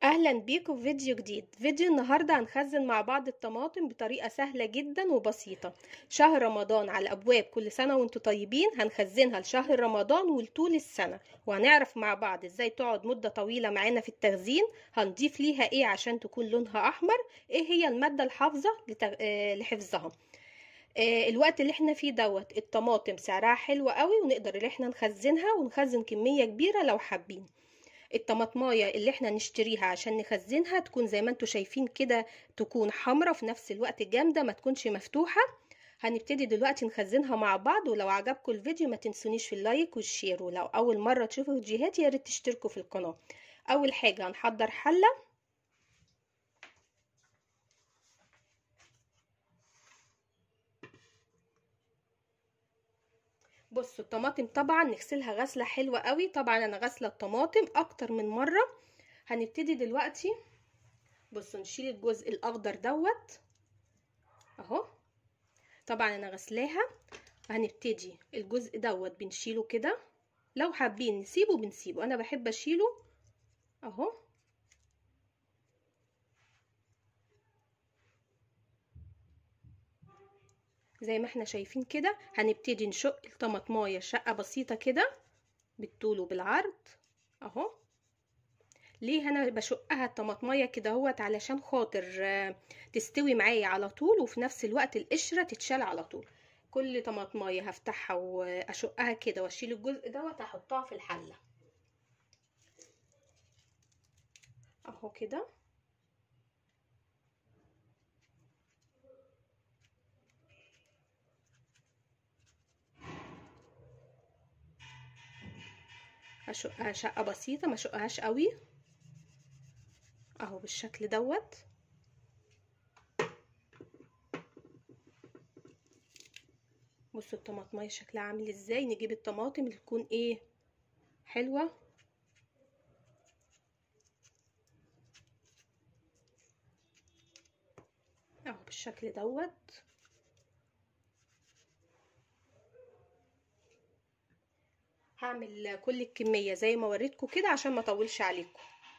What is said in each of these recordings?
اهلا بيكم في فيديو جديد فيديو النهارده هنخزن مع بعض الطماطم بطريقه سهله جدا وبسيطه شهر رمضان على الابواب كل سنه وانتم طيبين هنخزنها لشهر رمضان ولطول السنه وهنعرف مع بعض ازاي تقعد مده طويله معانا في التخزين هنضيف ليها ايه عشان تكون لونها احمر ايه هي الماده الحافظه لتغ... آه لحفظها آه الوقت اللي احنا فيه دوت الطماطم سعرها حلو قوي ونقدر ان احنا نخزنها ونخزن كميه كبيره لو حابين الطماطمايه اللي احنا نشتريها عشان نخزنها تكون زي ما انتم شايفين كده تكون حمرة وفي نفس الوقت جامده ما تكونش مفتوحه هنبتدي دلوقتي نخزنها مع بعض ولو عجبكم الفيديو ما تنسونيش في اللايك والشير ولو اول مره تشوفوا فيديوهاتي يا ريت تشتركوا في القناه اول حاجه هنحضر حله بصوا الطماطم طبعا نغسلها غسله حلوه قوي طبعا انا غاسله الطماطم اكتر من مره هنبتدي دلوقتي بصوا نشيل الجزء الاخضر دوت اهو طبعا انا غسلاها هنبتدي الجزء دوت بنشيله كده لو حابين نسيبه بنسيبه انا بحب اشيله اهو زي ما احنا شايفين كده هنبتدي نشق الطماطمايه شقه بسيطه كده بالطول وبالعرض اهو ليه انا بشقها الطماطمايه كده اهوت علشان خاطر تستوي معايا على طول وفي نفس الوقت القشره تتشال على طول كل طماطمايه هفتحها واشقها كده واشيل الجزء دوت احطها في الحله اهو كده هشقها شقه بسيطه ما شقهاش قوي اهو بالشكل دوت بصوا الطماطمايه شكلها عامل ازاي نجيب الطماطم اللي تكون ايه حلوه اهو بالشكل دوت هعمل كل الكمية زي ما وريتكم كده عشان ما اطولش عليكم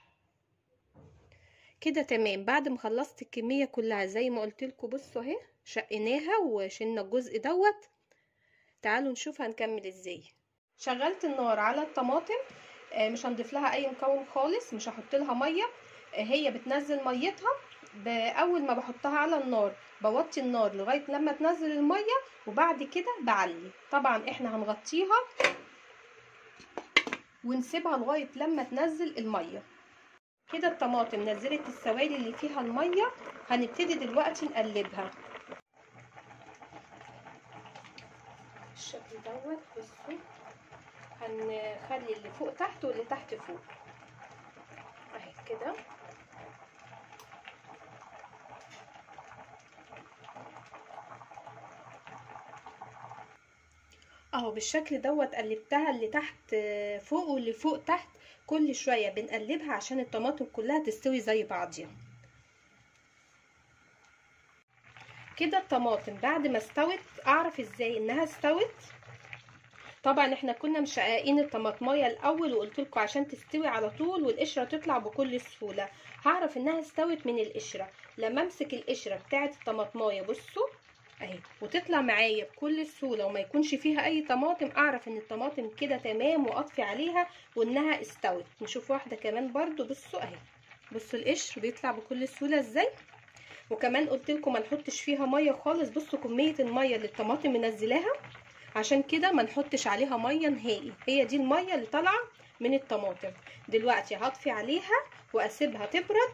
كده تمام بعد ما خلصت الكمية كلها زي ما قلت لكم بصوا اهي شقيناها وشلنا الجزء دوت تعالوا نشوف هنكمل ازاي شغلت النار على الطماطم مش هنضيف لها اي مكون خالص مش هحط لها ميه هي بتنزل ميتها اول ما بحطها على النار بوطي النار لغايه لما تنزل الميه وبعد كده بعلي طبعا احنا هنغطيها ونسيبها لغايه لما تنزل الميه كده الطماطم نزلت السوائل اللي فيها الميه هنبتدي دلوقتي نقلبها بالشكل دوت بصوا هنخلي اللي فوق تحت واللي تحت فوق اهي كده اهو بالشكل دوت قلبتها اللي تحت فوق واللي فوق تحت كل شويه بنقلبها عشان الطماطم كلها تستوي زي بعضيها كده الطماطم بعد ما استوت اعرف ازاي انها استوت طبعا احنا كنا مشققين الطماطمايه الاول وقلت لكم عشان تستوي على طول والقشره تطلع بكل سهوله هعرف انها استوت من القشره لما امسك القشره بتاعه الطماطمايه بصوا اهي وتطلع معايا بكل سهوله وما يكونش فيها اي طماطم اعرف ان الطماطم كده تمام واطفي عليها وانها استوت نشوف واحده كمان برضو بصوا اهي بصوا القشر بيطلع بكل سهوله ازاي وكمان قلت لكم ما نحطش فيها ميه خالص بصوا كميه الميه اللي الطماطم منزلاها عشان كده ما نحطش عليها ميه نهائي هي دي الميه اللي طالعه من الطماطم دلوقتي هطفي عليها واسيبها تبرد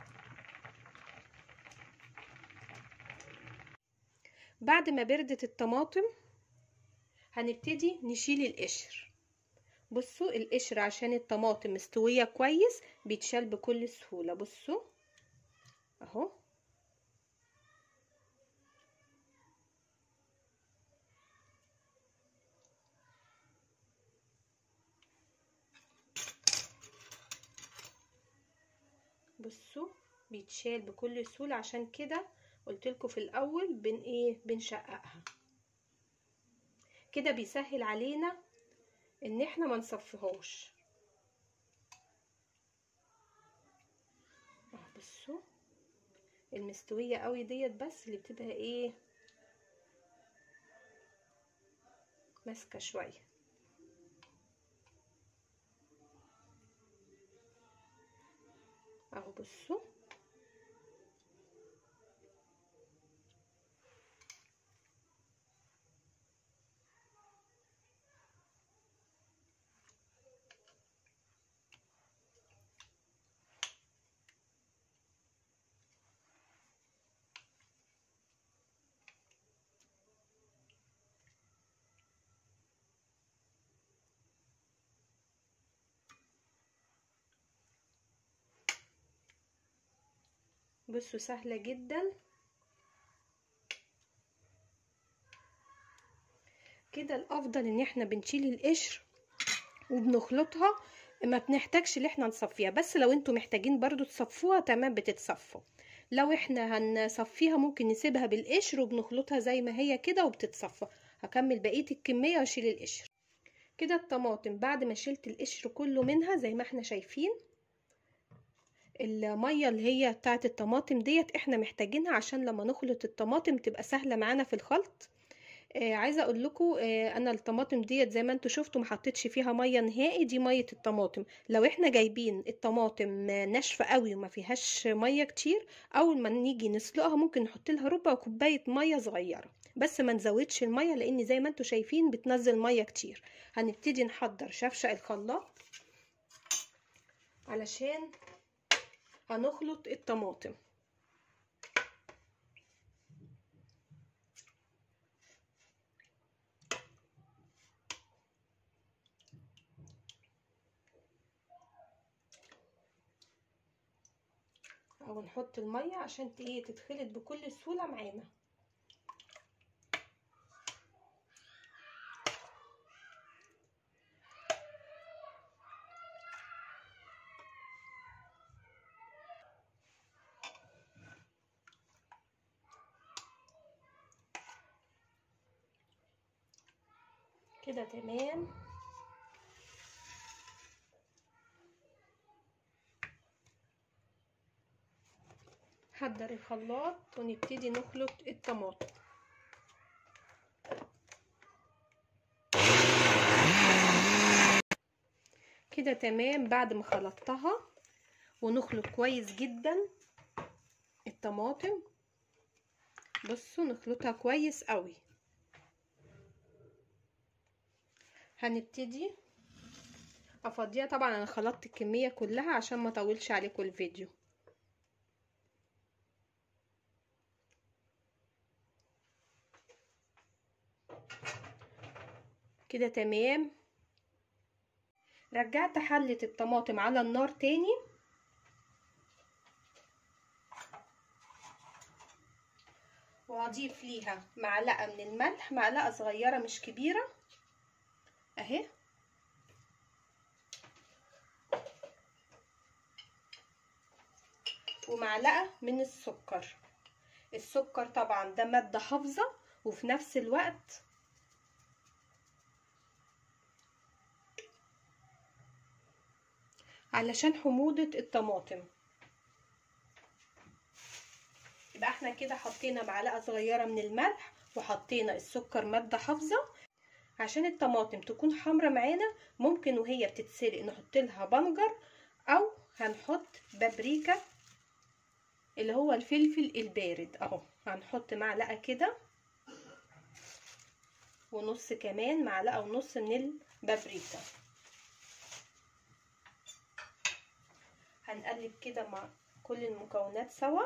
بعد ما بردت الطماطم هنبتدي نشيل القشر بصوا القشر عشان الطماطم مستويه كويس بيتشال بكل سهوله بصوا اهو بصوا بيتشال بكل سهوله عشان كده قلت لكم في الاول بن ايه بنشققها كده بيسهل علينا ان احنا ما نصفيهاش بصوا المستوية قوي ديت بس اللي بتبقى ايه ماسكة شوية اهو بصوا بصوا سهلة جدا كده الافضل ان احنا بنشيل القشر وبنخلطها ما بنحتاجش ان احنا نصفيها بس لو انتوا محتاجين برضو تصفوها تمام بتتصفى لو احنا هنصفيها ممكن نسيبها بالقشر وبنخلطها زي ما هي كده وبتتصفى هكمل بقية الكمية واشيل القشر كده الطماطم بعد ما شلت القشر كله منها زي ما احنا شايفين الميه اللي هي بتاعه الطماطم ديت احنا محتاجينها عشان لما نخلط الطماطم تبقى سهله معانا في الخلط آه عايزه اقول لكم آه انا الطماطم ديت زي ما انتم شفتوا ما حطيتش فيها ميه نهائي دي ميه الطماطم لو احنا جايبين الطماطم ناشفه قوي وما فيهاش ميه كتير اول ما نيجي نسلقها ممكن نحط لها ربع كوبايه ميه صغيره بس ما نزودش الميه لان زي ما انتم شايفين بتنزل ميه كتير هنبتدي نحضر شفشق الخلاط علشان هنخلط الطماطم او نحط الميه عشان ايه تتخلط بكل سهوله معانا كده تمام حضر الخلاط ونبتدي نخلط الطماطم كده تمام بعد ما خلطتها ونخلط كويس جدا الطماطم بصوا نخلطها كويس قوي هنبتدي افضيها طبعا انا خلطت الكميه كلها عشان ما اطولش عليكم الفيديو كده تمام رجعت حلة الطماطم على النار تاني وهضيف ليها معلقة من الملح معلقة صغيرة مش كبيرة اهي ومعلقة من السكر السكر طبعا ده مادة حافظة وفي نفس الوقت علشان حموضة الطماطم يبقى احنا كده حطينا معلقة صغيرة من الملح وحطينا السكر مادة حافظة عشان الطماطم تكون حمرة معانا ممكن وهي بتتسلق نحط لها بنجر او هنحط بابريكا اللي هو الفلفل البارد اهو هنحط معلقة كده ونص كمان معلقة ونص من البابريكا هنقلب كده مع كل المكونات سوا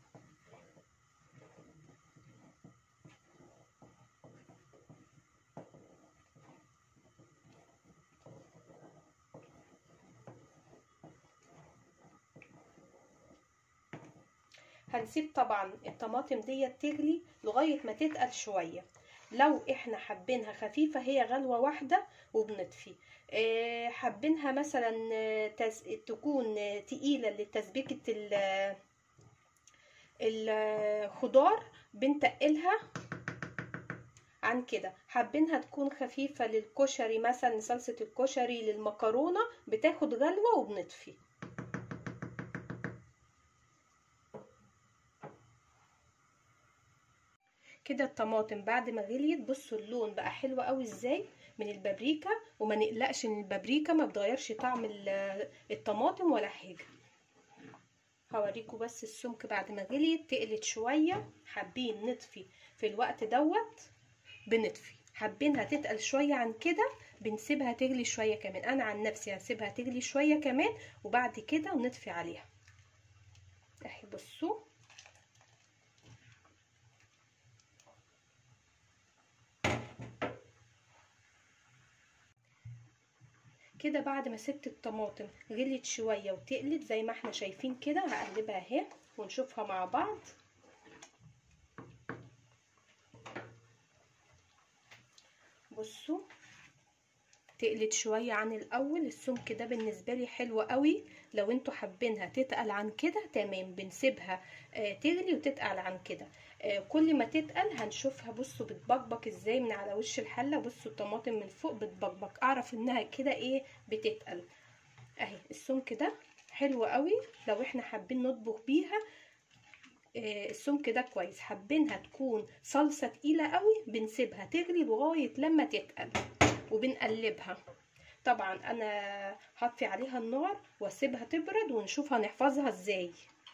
هنسيب طبعا الطماطم ديت تغلي لغايه ما تتقل شويه لو احنا حابينها خفيفه هي غلوه واحده وبنطفي اه حابينها مثلا تز... تكون تقيله لتسبيكه ال... الخضار بنتقلها عن كده حابينها تكون خفيفه للكشري مثلا صلصه الكشري للمكرونه بتاخد غلوه وبنطفي كده الطماطم بعد ما غليت بصوا اللون بقى حلو قوي ازاي من البابريكا وما نقلقش ان البابريكا ما بتغيرش طعم الطماطم ولا حاجه هوريكم بس السمك بعد ما غليت تقلت شويه حابين نطفي في الوقت دوت بنطفي حابينها تتقل شويه عن كده بنسيبها تغلي شويه كمان انا عن نفسي هسيبها تغلي شويه كمان وبعد كده نطفي عليها اهي بصوا كده بعد ما سبت الطماطم غليت شويه وتقلت زي ما احنا شايفين كده هقلبها اهي ونشوفها مع بعض بصوا تقلت شويه عن الاول السمك ده بالنسبه لي حلو قوي لو انتوا حابينها تتقل عن كده تمام بنسيبها آه تغلي وتتقل عن كده آه كل ما تتقل هنشوفها بصوا بتبقبق ازاي من على وش الحله بصوا الطماطم من فوق بتبقبق اعرف انها كده ايه بتتقل اهي السمك ده حلو قوي لو احنا حابين نطبخ بيها آه السمك ده كويس حابينها تكون صلصه تقيله قوي بنسيبها تغلي لغايه لما تتقل وبنقلبها طبعا انا هطفي عليها النار واسيبها تبرد ونشوف هنحفظها ازاي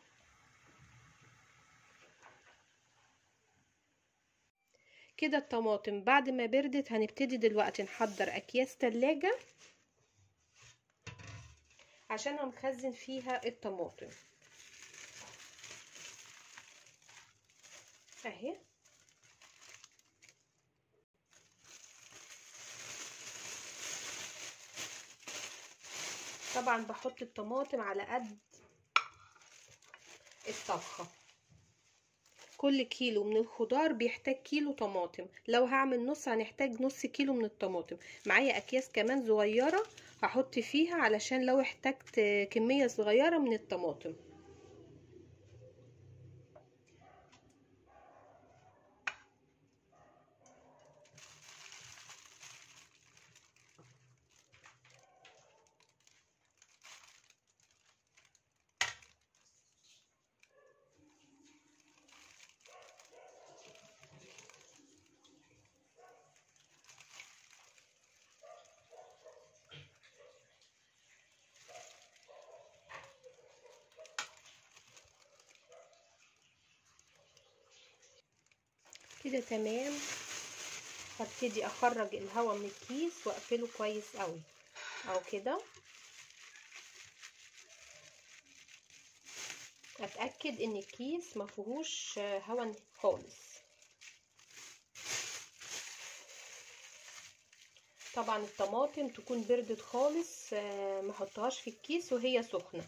كده الطماطم بعد ما بردت هنبتدي دلوقتي نحضر اكياس تلاجة عشان هنخزن فيها الطماطم اهي طبعا بحط الطماطم على قد الطبخه كل كيلو من الخضار بيحتاج كيلو طماطم لو هعمل نص هنحتاج نص كيلو من الطماطم معايا اكياس كمان صغيره هحط فيها علشان لو احتجت كميه صغيره من الطماطم كده تمام هبتدي اخرج الهواء من الكيس واقفله كويس قوي او كده اتاكد ان الكيس ما فيهوش هواء خالص طبعا الطماطم تكون بردت خالص ما احطهاش في الكيس وهي سخنه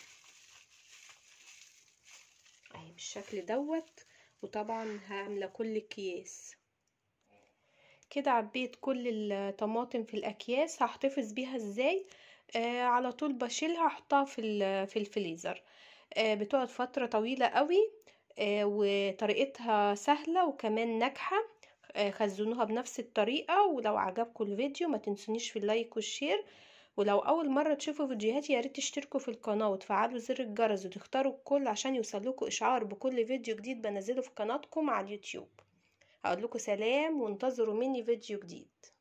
اهي بالشكل دوت وطبعا هاملة كل اكياس كده عبيت كل الطماطم في الاكياس هحتفظ بيها ازاي آه على طول بشيلها احطها في في الفريزر آه بتقعد فتره طويله قوي آه وطريقتها سهله وكمان ناجحه آه خزنوها بنفس الطريقه ولو عجبكم الفيديو ما تنسونيش في اللايك والشير ولو اول مره تشوفوا فيديوهاتي يا ريت تشتركوا في القناه وتفعلوا زر الجرس وتختاروا الكل عشان يوصلكوا اشعار بكل فيديو جديد بنزله في قناتكم على اليوتيوب هقول لكم سلام وانتظروا مني فيديو جديد